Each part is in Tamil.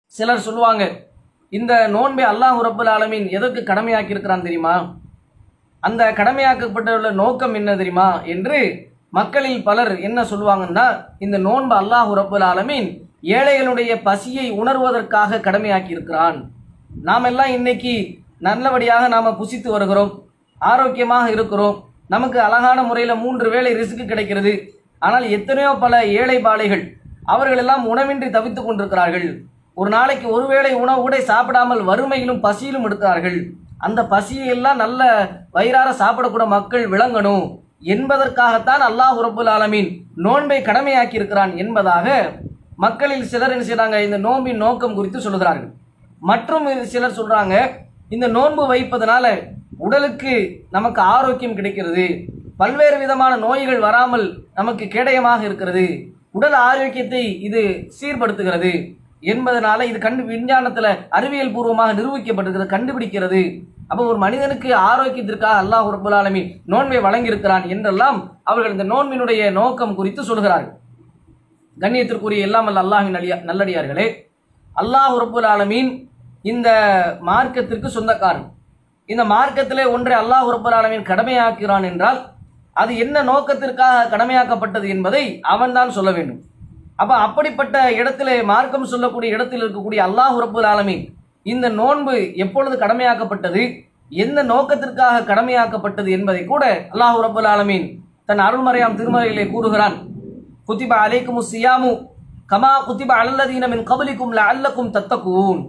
சிலர் சொல்லுவாங்க இந்த நோன்பை அல்லாஹ் ரப்பல் ஆலமீன் எதற்கு கடமையாக்கி இருக்கிறான் தெரியுமா அந்த கடமையாக்கப்பட்டுள்ள நோக்கம் என்ன தெரியுமா என்று மக்களில் பலர் என்ன சொல்லுவாங்கன்னா இந்த நோன்பு அல்லாஹ் ரப்பல் ஆலமீன் ஏழைகளுடைய பசியை உணர்வதற்காக கடமையாக்கி இருக்கிறான் நாம் எல்லாம் இன்னைக்கு நல்லபடியாக நாம புசித்து வருகிறோம் ஆரோக்கியமாக இருக்கிறோம் நமக்கு அழகான முறையில் மூன்று வேளை ரிஸ்க் கிடைக்கிறது ஆனால் எத்தனையோ பல ஏழை பாலைகள் அவர்கள் எல்லாம் உணவின்றி தவித்துக் கொண்டிருக்கிறார்கள் ஒரு நாளைக்கு ஒருவேளை உணவு கூட சாப்பிடாமல் வறுமையிலும் பசியிலும் இருக்கிறார்கள் அந்த பசியை எல்லாம் நல்ல வயிறார சாப்பிடக்கூட மக்கள் விளங்கணும் என்பதற்காகத்தான் அல்லாஹ் ரபுல் ஆலமீன் நோன்பை கடமையாக்கி இருக்கிறான் என்பதாக மக்களில் சிலர் என்ன செய்றாங்க இந்த நோன்பின் நோக்கம் குறித்து சொல்லுகிறார்கள் மற்றும் சிலர் சொல்றாங்க இந்த நோன்பு வைப்பதனால உடலுக்கு நமக்கு ஆரோக்கியம் கிடைக்கிறது பல்வேறு விதமான நோய்கள் வராமல் நமக்கு கேடயமாக இருக்கிறது உடல் ஆரோக்கியத்தை இது சீர்படுத்துகிறது என்பதனால இது கண்டு விஞ்ஞானத்துல அறிவியல் பூர்வமாக நிரூபிக்கப்பட்டிருக்கிறது கண்டுபிடிக்கிறது அப்போ ஒரு மனிதனுக்கு ஆரோக்கியத்திற்காக அல்லாஹ் ரப்பல் ஆலமீன் நோன்பை வழங்கியிருக்கிறான் என்றெல்லாம் அவர்கள் இந்த நோன்பினுடைய நோக்கம் குறித்து சொல்கிறார்கள் கண்ணியத்திற்குரிய எல்லாம் அல்ல அல்லாஹின் அலியா நல்லடியார்களே அல்லாஹ் ரப்புல் ஆலமீன் இந்த மார்க்கத்திற்கு சொந்தக்காரன் இந்த மார்க்கத்திலே ஒன்றை அல்லாஹ் ரப்புல் ஆலமீன் கடமையாக்குகிறான் என்றால் அது என்ன நோக்கத்திற்காக கடமையாக்கப்பட்டது என்பதை அவன்தான் சொல்ல வேண்டும் அப்ப அப்படிப்பட்ட இடத்திலே மார்க்கம் சொல்லக்கூடிய இடத்தில் இருக்கக்கூடிய அல்லாஹ் ரப்புல் ஆலமீன் இந்த நோன்பு எப்பொழுது கடமையாக்கப்பட்டது எந்த நோக்கத்திற்காக கடமையாக்கப்பட்டது என்பதை கூட அல்லாஹ் ரப்புல் ஆலமீன் தன் அருள்மறையாம் திருமறையிலே கூறுகிறான் குத்திப அலைக்கும் சியாமு கமா குத்திப அலல்லதீன மின் கபலிக்கும் லஅல்லக்கும் தத்தகூன்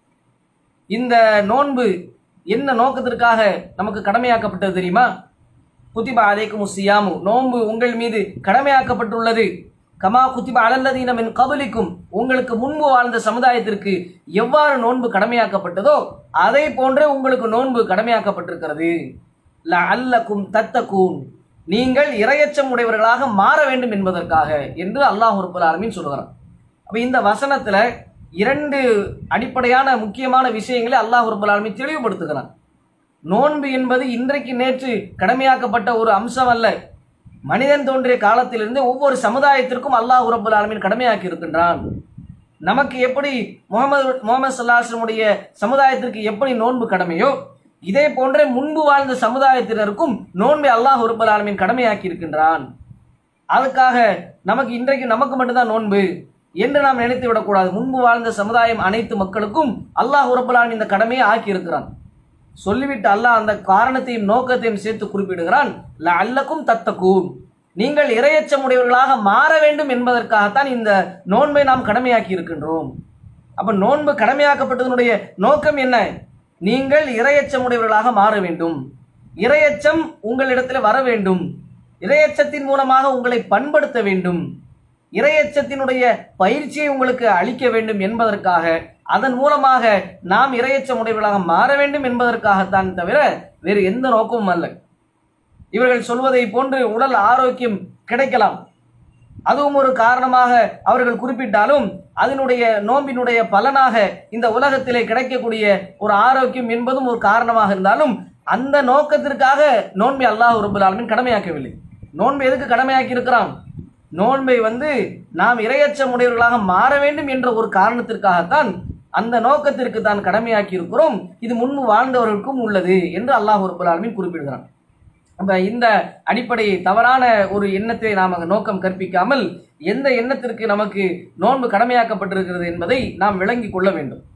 இந்த நோன்பு என்ன நோக்கத்திற்காக நமக்கு கடமையாக்கப்பட்டது தெரியுமா குத்திப அலைக்கும் சியாமு நோன்பு உங்கள் மீது கடமையாக்கப்பட்டுள்ளது கமா குத்திப அலல்லதீன மின் கபலிக்கும் உங்களுக்கு முன்பு வாழ்ந்த சமுதாயத்திற்கு எவ்வாறு நோன்பு கடமையாக்கப்பட்டதோ அதை போன்றே உங்களுக்கு நோன்பு கடமையாக்கப்பட்டிருக்கிறது லஅல்லக்கும் தத்தகூன் நீங்கள் இரையச்சம் உடையவர்களாக மாற வேண்டும் என்பதற்காக என்று அல்லாஹ் ரப்பல் ஆலமீன் சொல்கிறான் அப்ப இந்த வசனத்துல இரண்டு அடிப்படையான முக்கியமான விஷயங்களை அல்லாஹ் ரப்பல் ஆலமீன் தெளிவுபடுத்துகிறான் நோன்பு என்பது இன்றைக்கு நேற்று கடமையாக்கப்பட்ட ஒரு அம்சம் அல்ல மனிதன் தோன்றிய காலத்திலிருந்து ஒவ்வொரு சமுதாயத்திற்கும் அல்லாஹ் ரப்பல் ஆலமீன் கடமையாக்கி இருக்கின்றான் நமக்கு எப்படி முகமது முகமது சல்லாஹமுடைய சமுதாயத்திற்கு எப்படி நோன்பு கடமையோ இதே போன்றே முன்பு வாழ்ந்த சமுதாயத்தினருக்கும் நோன்பை அல்லாஹ் ரப்பல் ஆலமீன் கடமையாக்கி இருக்கின்றான் அதுக்காக நமக்கு இன்றைக்கு நமக்கு மட்டும்தான் நோன்பு என்று நாம் நினைத்து விடக்கூடாது முன்பு வாழ்ந்த சமுதாயம் அனைத்து மக்களுக்கும் அல்லாஹ் ரப்பல் ஆலமீன் இந்த கடமையை ஆக்கி இருக்கிறான் சொல்லிவிட்டு அல்லாஹ் அந்த காரணத்தையும் நோக்கத்தையும் சேர்த்து குறிப்பிடுகிறான் அல்லக்கும் தத்தக்கூன் நீங்கள் இரையச்சம் உடையவர்களாக மாற வேண்டும் என்பதற்காகத்தான் இந்த நோன்பை நாம் கடமையாக்கி இருக்கின்றோம் அப்ப நோன்பு கடமையாக்கப்பட்டதனுடைய நோக்கம் என்ன நீங்கள் இரையச்சம் உடையவர்களாக மாற வேண்டும் இரையச்சம் உங்களிடத்தில் வர வேண்டும் இரையச்சத்தின் மூலமாக உங்களை பண்படுத்த வேண்டும் இரையச்சத்தினுடைய பயிற்சியை உங்களுக்கு அளிக்க வேண்டும் என்பதற்காக அதன் மூலமாக நாம் இரையச்சம் உடையவர்களாக மாற வேண்டும் என்பதற்காகத்தான் தவிர வேறு எந்த நோக்கமும் அல்ல இவர்கள் சொல்வதை போன்று உடல் ஆரோக்கியம் கிடைக்கலாம் அதுவும் ஒரு காரணமாக அவர்கள் குறிப்பிட்டாலும் அதனுடைய நோம்பினுடைய பலனாக இந்த உலகத்திலே கிடைக்கக்கூடிய ஒரு ஆரோக்கியம் என்பதும் ஒரு காரணமாக இருந்தாலும் அந்த நோக்கத்திற்காக நோன்பை அல்லாஹ் ரபுல் ஆலமின் கடமையாக்கவில்லை நோன்பை எதுக்கு கடமையாக்கி இருக்கிறான் நோன்பை வந்து நாம் இரையச்சம் உடையவர்களாக மாற வேண்டும் என்ற ஒரு காரணத்திற்காகத்தான் அந்த நோக்கத்திற்கு தான் கடமையாக்கி இருக்கிறோம் இது முன்பு வாழ்ந்தவர்களுக்கும் உள்ளது என்று அல்லாஹ் ரபுல் ஆலமின் குறிப்பிடுகிறான் அப்ப இந்த அடிப்படை தவறான ஒரு எண்ணத்தை நாம் அங்க நோக்கம் கற்பிக்காமல் எந்த எண்ணத்திற்கு நமக்கு நோன்பு கடமையாக்கப்பட்டிருக்கிறது என்பதை நாம் விளங்கிக் கொள்ள வேண்டும்